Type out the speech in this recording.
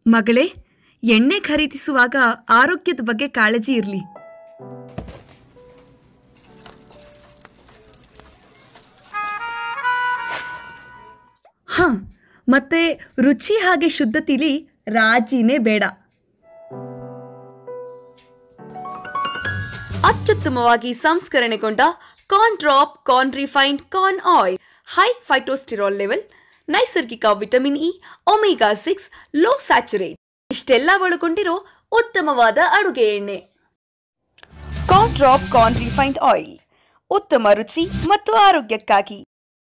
ಮಗಳೇ ಎಣ್ಣೆ ಖರೀದಿಸುವಾಗ ಆರೋಗ್ಯದ ಬಗ್ಗೆ ಕಾಳಜಿ ಇರಲಿ ಹಾಂ ಮತ್ತೆ ರುಚಿ ಹಾಗೆ ಶುದ್ಧತಿಲಿ ರಾಜಿನೇ ಬೇಡ ಅತ್ಯುತ್ತಮವಾಗಿ ಸಂಸ್ಕರಣೆಗೊಂಡ corn drop corn refined corn oil high phytosterol level ನೈಸರ್ಗಿಕ vitamin E omega six low saturate ಇಷ್ಟೆಲ್ಲ ಒಳಗೊಂಡಿರೋ ಉತ್ತಮವಾದ ಅಡುಗೆ ಎಣ್ಣೆ corn drop corn refined oil ಉತ್ತಮ ರುಚಿ ಮತ್ತು ಆರೋಗ್ಯಕ್ಕಾಗಿ